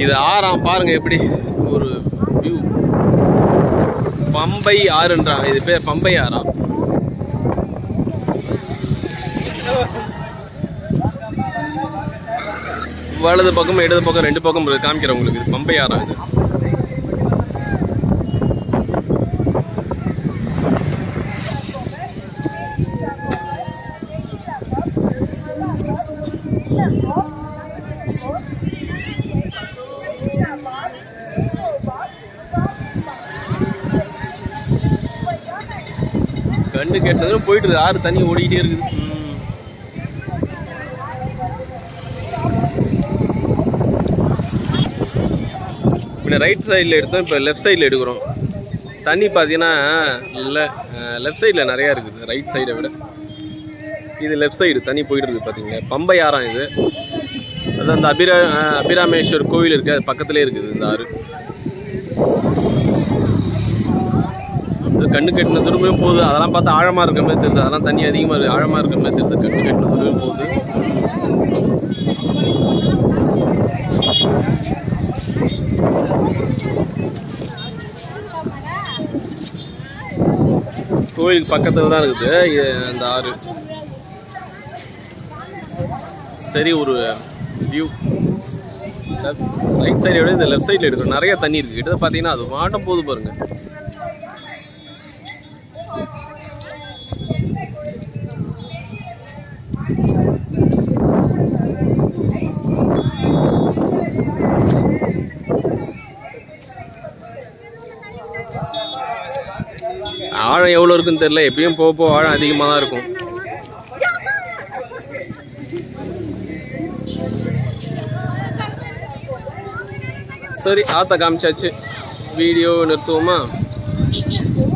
இது ஆறாம் பாருங்க எப்படி ஒரு வியூ பம்பை ஆறுன்றாங்க இது பேர் பம்பை ஆறாம் வலது பக்கம் இடது பக்கம் ரெண்டு பக்கம் இருக்கு. காமிக்கிறேன் உங்களுக்கு இது பம்பை ஆறாம் இது கண்ணு கெட்டதும் போயிட்டு இருக்கு. ஆறு தண்ணி ஓடிக்கிட்டே இருக்குது ம். இப்படி ரைட் சைடில் எடுத்தோம் இப்போ லெஃப்ட் சைடில் எடுக்கிறோம் தண்ணி பார்த்தீங்கன்னா இல்லை லெஃப்ட் சைடில் நிறையா இருக்குது ரைட் சைடை விட இது லெஃப்ட் சைடு தண்ணி போயிட்டு இருக்குது பார்த்தீங்களா பம்பை ஆறாம் இது அது அந்த அபிரா அஹ், அபிராமேஸ்வர் கோவில் இருக்குது அது பக்கத்துலேயே இருக்குது இந்த ஆறு இது கண்ணு கட்டின துருமையும் போகுது அதெல்லாம் பார்த்து ஆழமாக இருக்க மாதிரி தெரியுது அதெல்லாம் தண்ணி அதிகமாக இருக்கு ஆழமாக இருக்க மாதிரி தெரியுது கண்ணு கட்டின துருமையும் போகுது கோயிலுக்கு பக்கத்தில் தான் இருக்குது இது அந்த ஆறு சரி ஒரு வியூ ரைட் சைடை விட இந்த லெஃப்ட் சைடில் எடுக்கணும் நிறைய தண்ணி இருக்குது கிட்ட பார்த்தீங்கன்னா அது மாட்டம் போகுது பாருங்க ஆழம் எவ்வளோ இருக்குன்னு தெரியல எப்பயும் போக போக ஆழம் அதிகமாக தான் இருக்கும் சரி ஆத்த காமிச்சாச்சு வீடியோ நிறுத்துவோமா